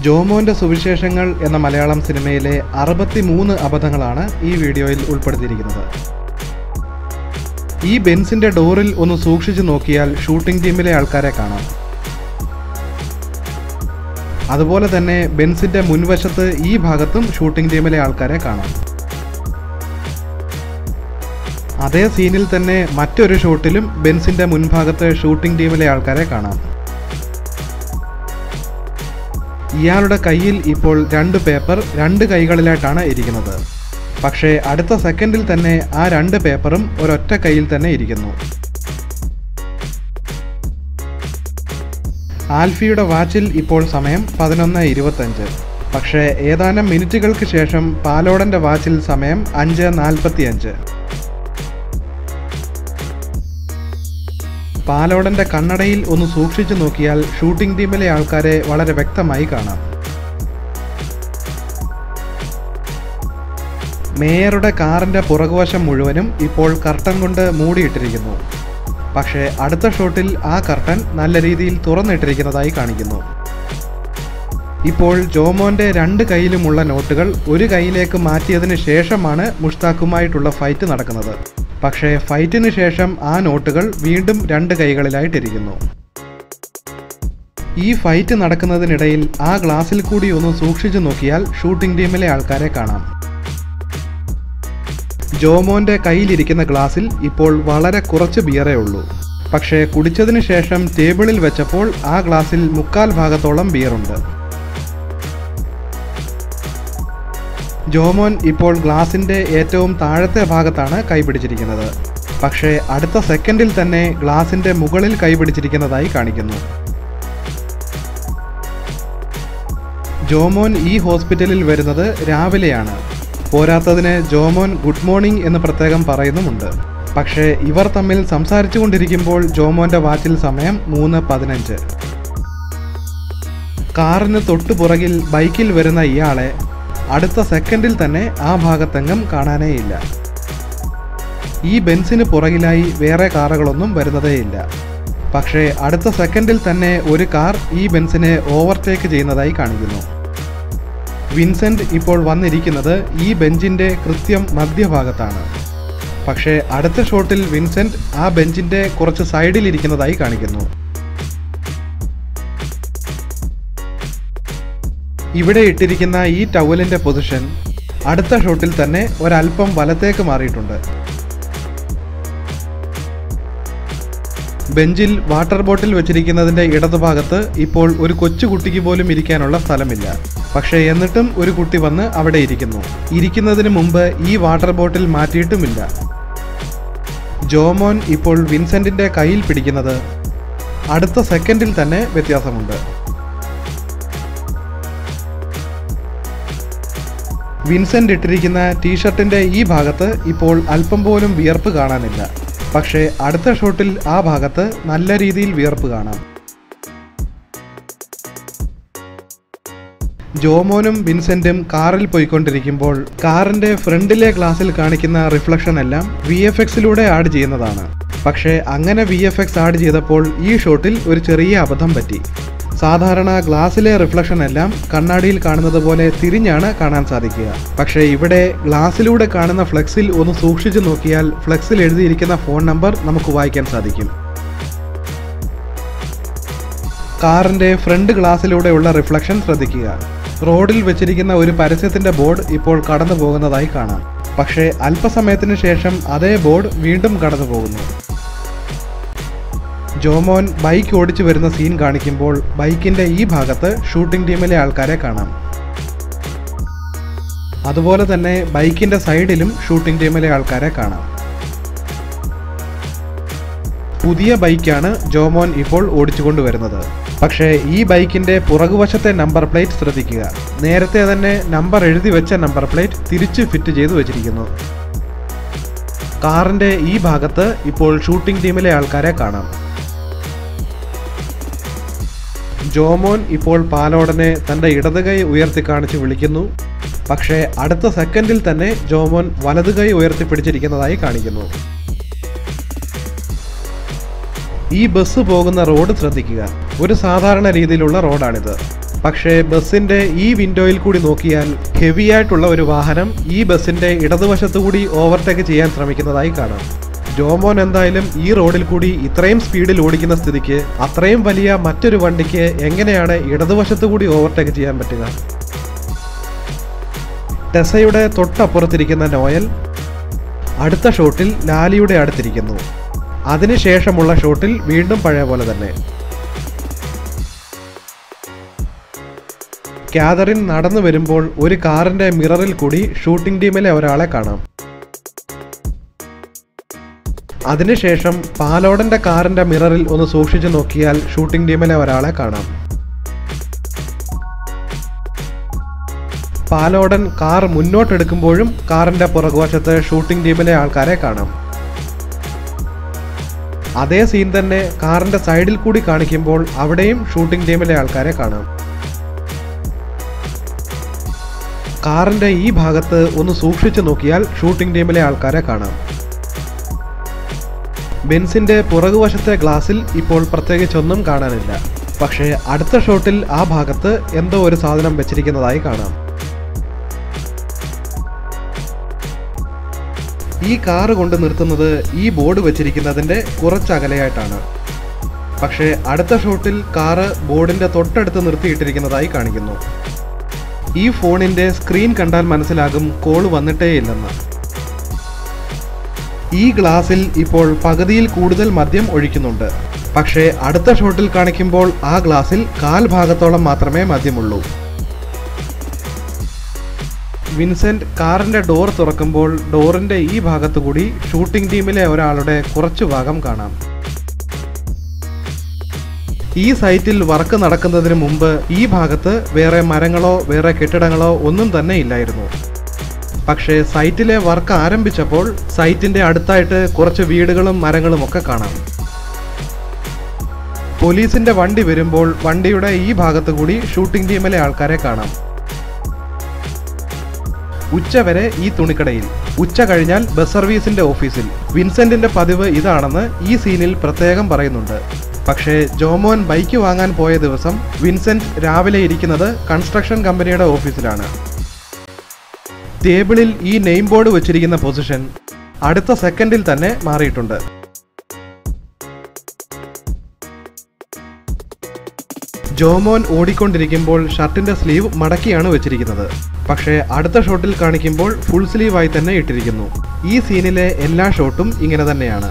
ജോമോന്റെ സുവിശേഷങ്ങൾ എന്ന മലയാളം സിനിമയിലെ അറുപത്തിമൂന്ന് അബദ്ധങ്ങളാണ് ഈ വീഡിയോയിൽ ഉൾപ്പെടുത്തിയിരിക്കുന്നത് ഈ ബെൻസിന്റെ ഡോറിൽ ഒന്ന് സൂക്ഷിച്ചു നോക്കിയാൽ ഷൂട്ടിംഗ് ടീമിലെ ആൾക്കാരെ കാണാം അതുപോലെ തന്നെ ബെൻസിന്റെ മുൻവശത്ത് ഈ ഭാഗത്തും ഷൂട്ടിംഗ് ടീമിലെ ആൾക്കാരെ കാണാം അതേ സീനിൽ തന്നെ മറ്റൊരു ഷോട്ടിലും ബെൻസിന്റെ മുൻഭാഗത്ത് ഷൂട്ടിംഗ് ടീമിലെ ആൾക്കാരെ കാണാം ഇയാളുടെ കയ്യിൽ ഇപ്പോൾ രണ്ട് പേപ്പർ രണ്ട് കൈകളിലായിട്ടാണ് ഇരിക്കുന്നത് പക്ഷേ അടുത്ത സെക്കൻഡിൽ തന്നെ ആ രണ്ട് പേപ്പറും ഒരൊറ്റ കയ്യിൽ തന്നെ ഇരിക്കുന്നു ആൽഫിയുടെ വാച്ചിൽ ഇപ്പോൾ സമയം പതിനൊന്ന് ഇരുപത്തഞ്ച് പക്ഷേ ഏതാനും മിനിറ്റുകൾക്ക് ശേഷം പാലോടന്റെ വാച്ചിൽ സമയം അഞ്ച് നാൽപ്പത്തിയഞ്ച് പാലോടന്റെ കണ്ണടയിൽ ഒന്ന് സൂക്ഷിച്ചു നോക്കിയാൽ ഷൂട്ടിംഗ് ടീമിലെ ആൾക്കാരെ വളരെ വ്യക്തമായി കാണാം മേയറുടെ കാറിന്റെ പുറകുവശം മുഴുവനും ഇപ്പോൾ കർട്ടൻ കൊണ്ട് മൂടിയിട്ടിരിക്കുന്നു പക്ഷേ അടുത്ത ഷോട്ടിൽ ആ കർട്ടൻ നല്ല രീതിയിൽ തുറന്നിട്ടിരിക്കുന്നതായി കാണിക്കുന്നു ഇപ്പോൾ ജോമോന്റെ രണ്ട് കയ്യിലുമുള്ള നോട്ടുകൾ ഒരു കൈയിലേക്ക് മാറ്റിയതിന് ശേഷമാണ് മുഷ്താഖുമായിട്ടുള്ള ഫൈറ്റ് നടക്കുന്നത് പക്ഷേ ഫൈറ്റിന് ശേഷം ആ നോട്ടുകൾ വീണ്ടും രണ്ട് കൈകളിലായിട്ടിരിക്കുന്നു ഈ ഫൈറ്റ് നടക്കുന്നതിനിടയിൽ ആ ഗ്ലാസ്സിൽ കൂടി ഒന്ന് സൂക്ഷിച്ചു നോക്കിയാൽ ഷൂട്ടിംഗ് ടീമിലെ ആൾക്കാരെ കാണാം ജോമോന്റെ കയ്യിലിരിക്കുന്ന ഗ്ലാസ്സിൽ ഇപ്പോൾ വളരെ കുറച്ച് ബിയറേ ഉള്ളൂ പക്ഷേ കുടിച്ചതിന് ശേഷം ടേബിളിൽ വെച്ചപ്പോൾ ആ ഗ്ലാസ്സിൽ മുക്കാൽ ഭാഗത്തോളം ബിയറുണ്ട് ജോമോൻ ഇപ്പോൾ ഗ്ലാസിന്റെ ഏറ്റവും താഴത്തെ ഭാഗത്താണ് കൈപിടിച്ചിരിക്കുന്നത് പക്ഷേ അടുത്ത സെക്കൻഡിൽ തന്നെ ഗ്ലാസിന്റെ മുകളിൽ കൈപിടിച്ചിരിക്കുന്നതായി കാണിക്കുന്നു ജോമോൻ ഈ ഹോസ്പിറ്റലിൽ വരുന്നത് രാവിലെയാണ് പോരാത്തതിന് ജോമോൻ ഗുഡ് മോർണിംഗ് എന്ന് പ്രത്യേകം പറയുന്നുമുണ്ട് പക്ഷേ ഇവർ തമ്മിൽ സംസാരിച്ചു കൊണ്ടിരിക്കുമ്പോൾ ജോമോന്റെ വാച്ചിൽ സമയം മൂന്ന് പതിനഞ്ച് കാറിന് തൊട്ടു പുറകിൽ ബൈക്കിൽ വരുന്ന ഇയാളെ അടുത്ത സെക്കൻഡിൽ തന്നെ ആ ഭാഗത്തെങ്ങും കാണാനേയില്ല ഈ ബെൻസിന് പുറകിലായി വേറെ കാറുകളൊന്നും വരുന്നതേയില്ല പക്ഷേ അടുത്ത സെക്കൻഡിൽ തന്നെ ഒരു കാർ ഈ ബെൻസിനെ ഓവർടേക്ക് ചെയ്യുന്നതായി കാണിക്കുന്നു വിൻസെന്റ് ഇപ്പോൾ വന്നിരിക്കുന്നത് ഈ ബെഞ്ചിന്റെ കൃത്യം മധ്യഭാഗത്താണ് പക്ഷേ അടുത്ത ഷോട്ടിൽ വിൻസെന്റ് ആ ബെഞ്ചിന്റെ കുറച്ച് സൈഡിൽ ഇരിക്കുന്നതായി കാണിക്കുന്നു ഇവിടെ ഇട്ടിരിക്കുന്ന ഈ ടവലിന്റെ പൊസിഷൻ അടുത്ത ഷോട്ടിൽ തന്നെ ഒരല്പം വലത്തേക്ക് മാറിയിട്ടുണ്ട് ബെഞ്ചിൽ വാട്ടർ ബോട്ടിൽ വെച്ചിരിക്കുന്നതിന്റെ ഇടതുഭാഗത്ത് ഇപ്പോൾ ഒരു കൊച്ചുകുട്ടിക്ക് പോലും ഇരിക്കാനുള്ള സ്ഥലമില്ല പക്ഷേ എന്നിട്ടും ഒരു കുട്ടി വന്ന് അവിടെ ഇരിക്കുന്നു ഇരിക്കുന്നതിന് മുമ്പ് ഈ വാട്ടർ ബോട്ടിൽ മാറ്റിയിട്ടുമില്ല ജോമോൻ ഇപ്പോൾ വിൻസെന്റിന്റെ കയ്യിൽ പിടിക്കുന്നത് അടുത്ത സെക്കൻഡിൽ തന്നെ വ്യത്യാസമുണ്ട് വിൻസെന്റ് ഇട്ടിരിക്കുന്ന ടീഷർട്ടിന്റെ ഈ ഭാഗത്ത് ഇപ്പോൾ അല്പം പോലും വിയർപ്പ് കാണാനില്ല പക്ഷേ അടുത്ത ഷോട്ടിൽ ആ ഭാഗത്ത് നല്ല രീതിയിൽ വിയർപ്പ് കാണാം ജോമോനും വിൻസെന്റും കാറിൽ പോയിക്കൊണ്ടിരിക്കുമ്പോൾ കാറിന്റെ ഫ്രണ്ടിലെ ഗ്ലാസ്സിൽ കാണിക്കുന്ന റിഫ്ലക്ഷൻ എല്ലാം വി എഫ് എക്സിലൂടെ ആഡ് ചെയ്യുന്നതാണ് പക്ഷേ അങ്ങനെ വി എഫ് എക്സ് ആഡ് ചെയ്തപ്പോൾ ഈ ഷോട്ടിൽ ഒരു ചെറിയ അബദ്ധം പറ്റി സാധാരണ ഗ്ലാസ്സിലെ റിഫ്ലക്ഷൻ എല്ലാം കണ്ണാടിയിൽ കാണുന്നത് പോലെ തിരിഞ്ഞാണ് കാണാൻ സാധിക്കുക പക്ഷേ ഇവിടെ ഗ്ലാസ്സിലൂടെ കാണുന്ന ഫ്ലെക്സിൽ ഒന്ന് സൂക്ഷിച്ചു നോക്കിയാൽ ഫ്ലെക്സിൽ എഴുതിയിരിക്കുന്ന ഫോൺ നമ്പർ നമുക്ക് വായിക്കാൻ സാധിക്കും കാറിന്റെ ഫ്രണ്ട് ഗ്ലാസ്സിലൂടെയുള്ള റിഫ്ലക്ഷൻ ശ്രദ്ധിക്കുക റോഡിൽ വെച്ചിരിക്കുന്ന ഒരു പരസ്യത്തിന്റെ ബോർഡ് ഇപ്പോൾ കടന്നു പോകുന്നതായി കാണാം പക്ഷേ അല്പസമയത്തിന് ശേഷം അതേ ബോർഡ് വീണ്ടും കടന്നു പോകുന്നു ജോമോൻ ബൈക്ക് ഓടിച്ചു വരുന്ന സീൻ കാണിക്കുമ്പോൾ ബൈക്കിന്റെ ഈ ഭാഗത്ത് ഷൂട്ടിംഗ് ടീമിലെ ആൾക്കാരെ കാണാം അതുപോലെ തന്നെ ബൈക്കിന്റെ സൈഡിലും ഷൂട്ടിംഗ് ടീമിലെ ആൾക്കാരെ കാണാം പുതിയ ബൈക്കാണ് ജോമോൻ ഇപ്പോൾ ഓടിച്ചുകൊണ്ട് വരുന്നത് പക്ഷേ ഈ ബൈക്കിന്റെ പുറകുവശത്തെ നമ്പർ പ്ലേറ്റ് ശ്രദ്ധിക്കുക നേരത്തെ തന്നെ നമ്പർ എഴുതി വെച്ച നമ്പർ പ്ലേറ്റ് തിരിച്ച് ഫിറ്റ് ചെയ്തു വെച്ചിരിക്കുന്നു കാറിന്റെ ഈ ഭാഗത്ത് ഇപ്പോൾ ഷൂട്ടിംഗ് ടീമിലെ ആൾക്കാരെ കാണാം ജോമോൻ ഇപ്പോൾ പാലോടനെ തന്റെ ഇടത് കൈ ഉയർത്തി കാണിച്ച് വിളിക്കുന്നു പക്ഷേ അടുത്ത സെക്കൻഡിൽ തന്നെ ജോമോൻ വലത് കൈ ഉയർത്തിപ്പിടിച്ചിരിക്കുന്നതായി കാണിക്കുന്നു ഈ ബസ് പോകുന്ന റോഡ് ശ്രദ്ധിക്കുക ഒരു സാധാരണ രീതിയിലുള്ള റോഡാണിത് പക്ഷേ ബസ്സിന്റെ ഈ വിൻഡോയിൽ കൂടി നോക്കിയാൽ ഹെവി ആയിട്ടുള്ള ഒരു വാഹനം ഈ ബസ്സിന്റെ ഇടതുവശത്തു കൂടി ഓവർടേക്ക് ചെയ്യാൻ ശ്രമിക്കുന്നതായി കാണാം ജോമോൻ എന്തായാലും ഈ റോഡിൽ കൂടി ഇത്രയും സ്പീഡിൽ ഓടിക്കുന്ന സ്ഥിതിക്ക് അത്രയും വലിയ മറ്റൊരു വണ്ടിക്ക് എങ്ങനെയാണ് ഇടതുവശത്തു കൂടി ഓവർടേക്ക് ചെയ്യാൻ പറ്റുക ടെസയുടെ തൊട്ടപ്പുറത്തിരിക്കുന്ന നോയൽ അടുത്ത ഷോട്ടിൽ ലാലിയുടെ അടുത്തിരിക്കുന്നു അതിനുശേഷമുള്ള ഷോട്ടിൽ വീണ്ടും പഴയ പോലെ തന്നെ കാതറിൻ നടന്നു വരുമ്പോൾ ഒരു കാറിന്റെ മിററിൽ കൂടി ഷൂട്ടിംഗ് ടീമിലെ ഒരാളെ കാണാം അതിനുശേഷം പാലോടന്റെ കാറിന്റെ മിററിൽ ഒന്ന് സൂക്ഷിച്ചു നോക്കിയാൽ ഷൂട്ടിംഗ് ടീമിലെ ഒരാളെ കാണാം പാലോടൻ കാർ മുന്നോട്ടെടുക്കുമ്പോഴും കാറിന്റെ പുറകുവശത്ത് ഷൂട്ടിംഗ് ടീമിലെ ആൾക്കാരെ കാണാം അതേ സീൻ തന്നെ കാറിന്റെ സൈഡിൽ കൂടി കാണിക്കുമ്പോൾ അവിടെയും ഷൂട്ടിംഗ് ടീമിലെ ആൾക്കാരെ കാണാം കാറിന്റെ ഈ ഭാഗത്ത് ഒന്ന് സൂക്ഷിച്ചു നോക്കിയാൽ ഷൂട്ടിംഗ് ടീമിലെ ആൾക്കാരെ കാണാം ബെൻസിന്റെ പുറകുവശത്തെ ഗ്ലാസിൽ ഇപ്പോൾ പ്രത്യേകിച്ചൊന്നും കാണാനില്ല പക്ഷേ അടുത്ത ഷോട്ടിൽ ആ ഭാഗത്ത് എന്തോ ഒരു സാധനം വെച്ചിരിക്കുന്നതായി കാണാം ഈ കാറ് കൊണ്ട് നിർത്തുന്നത് ഈ ബോർഡ് വെച്ചിരിക്കുന്നതിന്റെ കുറച്ചകലെയായിട്ടാണ് പക്ഷേ അടുത്ത ഷോട്ടിൽ കാറ് ബോർഡിന്റെ തൊട്ടടുത്ത് നിർത്തിയിട്ടിരിക്കുന്നതായി കാണിക്കുന്നു ഈ ഫോണിന്റെ സ്ക്രീൻ കണ്ടാൽ മനസ്സിലാകും കോൾ വന്നിട്ടേയില്ലെന്ന് ഈ ഗ്ലാസിൽ ഇപ്പോൾ പകുതിയിൽ കൂടുതൽ മദ്യം ഒഴിക്കുന്നുണ്ട് പക്ഷേ അടുത്ത ഷോട്ടിൽ കാണിക്കുമ്പോൾ ആ ഗ്ലാസിൽ കാൽ ഭാഗത്തോളം മാത്രമേ മദ്യമുള്ളൂ വിൻസെന്റ് കാറിന്റെ ഡോർ തുറക്കുമ്പോൾ ഡോറിന്റെ ഈ ഭാഗത്തു കൂടി ഷൂട്ടിംഗ് ടീമിലെ ഒരാളുടെ കുറച്ചു ഭാഗം കാണാം ഈ സൈറ്റിൽ വർക്ക് നടക്കുന്നതിന് മുമ്പ് ഈ ഭാഗത്ത് വേറെ മരങ്ങളോ വേറെ കെട്ടിടങ്ങളോ ഒന്നും തന്നെ ഇല്ലായിരുന്നു പക്ഷേ സൈറ്റിലെ വർക്ക് ആരംഭിച്ചപ്പോൾ സൈറ്റിന്റെ അടുത്തായിട്ട് കുറച്ച് വീടുകളും മരങ്ങളും ഒക്കെ കാണാം പോലീസിന്റെ വണ്ടി വരുമ്പോൾ വണ്ടിയുടെ ഈ ഭാഗത്ത് കൂടി ഷൂട്ടിംഗ് ടീമിലെ ആൾക്കാരെ കാണാം ഉച്ചവരെ ഈ തുണിക്കടയിൽ ഉച്ച കഴിഞ്ഞാൽ ബസ് സർവീസിന്റെ ഓഫീസിൽ വിൻസെന്റിന്റെ പതിവ് ഇതാണെന്ന് ഈ സീനിൽ പ്രത്യേകം പറയുന്നുണ്ട് പക്ഷേ ജോമോൻ ബൈക്ക് വാങ്ങാൻ പോയ ദിവസം വിൻസെന്റ് രാവിലെ ഇരിക്കുന്നത് കൺസ്ട്രക്ഷൻ കമ്പനിയുടെ ഓഫീസിലാണ് ടേബിളിൽ ഈ നെയിം ബോർഡ് വെച്ചിരിക്കുന്ന പൊസിഷൻ അടുത്ത സെക്കൻഡിൽ തന്നെ മാറിയിട്ടുണ്ട് ജോമോൻ ഓടിക്കൊണ്ടിരിക്കുമ്പോൾ ഷർട്ടിന്റെ സ്ലീവ് മടക്കിയാണ് വെച്ചിരിക്കുന്നത് പക്ഷേ അടുത്ത ഷോട്ടിൽ കാണിക്കുമ്പോൾ ഫുൾ സ്ലീവായി തന്നെ ഇട്ടിരിക്കുന്നു ഈ സീനിലെ എല്ലാ ഷോട്ടും ഇങ്ങനെ തന്നെയാണ്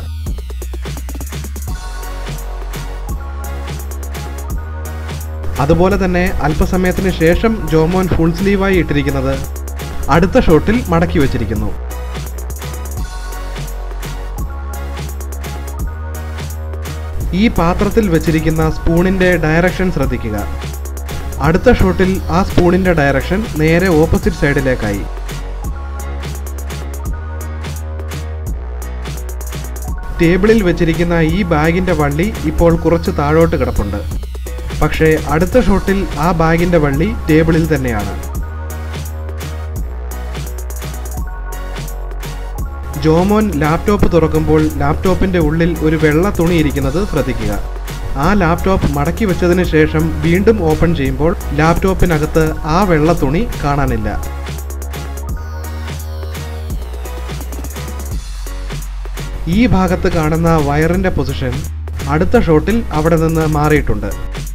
അതുപോലെ തന്നെ അല്പസമയത്തിന് ശേഷം ജോമോൻ ഫുൾ സ്ലീവായി ഇട്ടിരിക്കുന്നത് അടുത്ത ഷോട്ടിൽ മടക്കി വെച്ചിരിക്കുന്നു ഈ പാത്രത്തിൽ വെച്ചിരിക്കുന്ന സ്പൂണിന്റെ ഡയറക്ഷൻ ശ്രദ്ധിക്കുക അടുത്ത ഷോട്ടിൽ ആ സ്പൂണിന്റെ ഡയറക്ഷൻ നേരെ ഓപ്പോസിറ്റ് സൈഡിലേക്കായി ടേബിളിൽ വെച്ചിരിക്കുന്ന ഈ ബാഗിന്റെ വള്ളി ഇപ്പോൾ കുറച്ച് താഴോട്ട് കിടപ്പുണ്ട് പക്ഷേ അടുത്ത ഷോട്ടിൽ ആ ബാഗിന്റെ വള്ളി ടേബിളിൽ തന്നെയാണ് ജോമോൻ ലാപ്ടോപ്പ് തുറക്കുമ്പോൾ ലാപ്ടോപ്പിന്റെ ഉള്ളിൽ ഒരു വെള്ള തുണി ഇരിക്കുന്നത് ശ്രദ്ധിക്കുക ആ ലാപ്ടോപ്പ് മടക്കി വെച്ചതിന് ശേഷം വീണ്ടും ഓപ്പൺ ചെയ്യുമ്പോൾ ലാപ്ടോപ്പിനകത്ത് ആ വെള്ള തുണി കാണാനില്ല ഈ ഭാഗത്ത് കാണുന്ന വയറിന്റെ പൊസിഷൻ അടുത്ത ഷോട്ടിൽ അവിടെ നിന്ന് മാറിയിട്ടുണ്ട്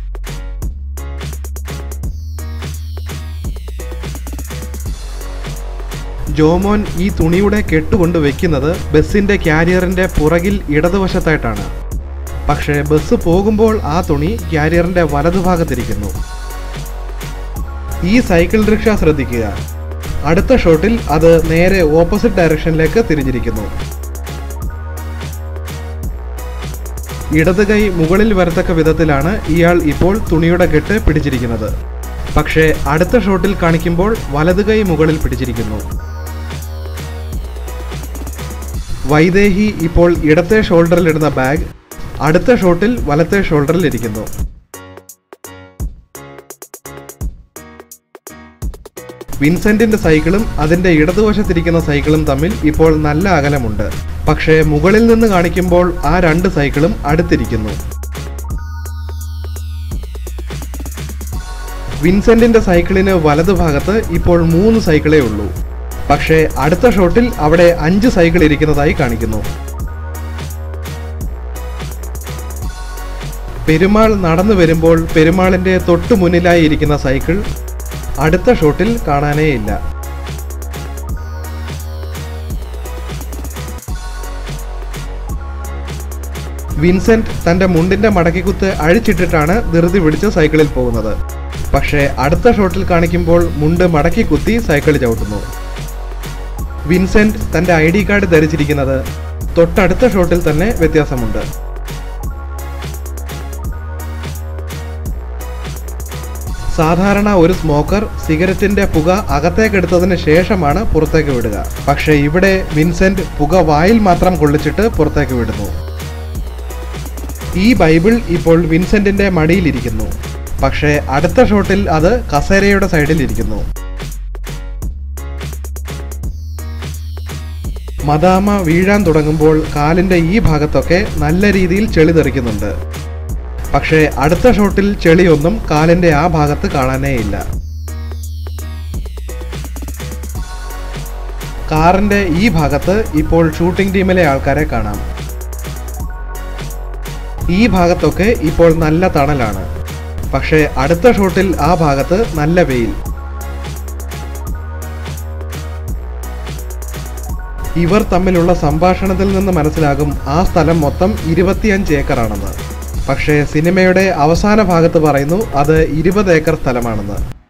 ജോമോൻ ഈ തുണിയുടെ കെട്ടുകൊണ്ട് വെക്കുന്നത് ബസ്സിന്റെ ക്യാരിയറിന്റെ പുറകിൽ ഇടതുവശത്തായിട്ടാണ് പക്ഷേ ബസ് പോകുമ്പോൾ ആ തുണി ക്യാരിയറിന്റെ വലതുഭാഗത്തിരിക്കുന്നു ഈ സൈക്കിൾ റിക്ഷ ശ്രദ്ധിക്കുക അടുത്ത ഷോട്ടിൽ അത് നേരെ ഓപ്പോസിറ്റ് ഡയറക്ഷനിലേക്ക് തിരിഞ്ഞിരിക്കുന്നു ഇടത് കൈ മുകളിൽ വരത്തക്ക വിധത്തിലാണ് ഇയാൾ ഇപ്പോൾ തുണിയുടെ കെട്ട് പിടിച്ചിരിക്കുന്നത് പക്ഷേ അടുത്ത ഷോട്ടിൽ കാണിക്കുമ്പോൾ വലത് കൈ മുകളിൽ പിടിച്ചിരിക്കുന്നു വൈദേഹി ഇപ്പോൾ ഇടത്തെ ഷോൾഡറിൽ ഇടുന്ന ബാഗ് അടുത്ത ഷോട്ടിൽ വലത്തെ ഷോൾഡറിൽ ഇരിക്കുന്നു വിൻസെന്റിന്റെ സൈക്കിളും അതിന്റെ ഇടതുവശത്തിരിക്കുന്ന സൈക്കിളും തമ്മിൽ ഇപ്പോൾ നല്ല അകലമുണ്ട് പക്ഷേ മുകളിൽ നിന്ന് കാണിക്കുമ്പോൾ ആ രണ്ട് സൈക്കിളും അടുത്തിരിക്കുന്നു വിൻസെന്റിന്റെ സൈക്കിളിന് വലതുഭാഗത്ത് ഇപ്പോൾ മൂന്ന് സൈക്കിളേ ഉള്ളൂ പക്ഷേ അടുത്ത ഷോട്ടിൽ അവിടെ അഞ്ച് സൈക്കിൾ ഇരിക്കുന്നതായി കാണിക്കുന്നു പെരുമാൾ നടന്നു വരുമ്പോൾ പെരുമാളിന്റെ തൊട്ടു മുന്നിലായി ഇരിക്കുന്ന സൈക്കിൾ അടുത്ത ഷോട്ടിൽ കാണാനേയില്ല വിൻസെന്റ് തന്റെ മുണ്ടിന്റെ മടക്കിക്കുത്ത് അഴിച്ചിട്ടിട്ടാണ് ധൃതി പിടിച്ച് സൈക്കിളിൽ പോകുന്നത് പക്ഷേ അടുത്ത ഷോട്ടിൽ കാണിക്കുമ്പോൾ മുണ്ട് മടക്കി കുത്തി സൈക്കിൾ ചവിട്ടുന്നു വിൻസെന്റ് തന്റെ ഐ ഡി കാർഡ് ധരിച്ചിരിക്കുന്നത് തൊട്ടടുത്ത ഷോട്ടിൽ തന്നെ വ്യത്യാസമുണ്ട് സാധാരണ ഒരു സ്മോക്കർ സിഗരറ്റിന്റെ പുക അകത്തേക്കെടുത്തതിന് ശേഷമാണ് പുറത്തേക്ക് വിടുക പക്ഷേ ഇവിടെ വിൻസെന്റ് പുക വായിൽ മാത്രം കൊള്ളിച്ചിട്ട് പുറത്തേക്ക് വിടുന്നു ഈ ബൈബിൾ ഇപ്പോൾ വിൻസെന്റിന്റെ മടിയിലിരിക്കുന്നു പക്ഷേ അടുത്ത ഷോട്ടിൽ അത് കസേരയുടെ സൈഡിൽ ഇരിക്കുന്നു മദാമ വീഴാൻ തുടങ്ങുമ്പോൾ കാലിന്റെ ഈ ഭാഗത്തൊക്കെ നല്ല രീതിയിൽ ചെളി തെറിക്കുന്നുണ്ട് പക്ഷേ അടുത്ത ഷോട്ടിൽ ചെളിയൊന്നും കാലിന്റെ ആ ഭാഗത്ത് കാണാനേ ഇല്ല കാറിന്റെ ഈ ഭാഗത്ത് ഇപ്പോൾ ഷൂട്ടിംഗ് ടീമിലെ ആൾക്കാരെ കാണാം ഈ ഭാഗത്തൊക്കെ ഇപ്പോൾ നല്ല തണലാണ് പക്ഷേ അടുത്ത ഷോട്ടിൽ ആ ഭാഗത്ത് നല്ല വെയിൽ ഇവർ തമ്മിലുള്ള സംഭാഷണത്തിൽ നിന്ന് മനസ്സിലാകും ആ സ്ഥലം മൊത്തം ഇരുപത്തിയഞ്ച് ഏക്കറാണെന്ന് പക്ഷേ സിനിമയുടെ അവസാന ഭാഗത്ത് പറയുന്നു അത് ഇരുപത് ഏക്കർ സ്ഥലമാണെന്ന്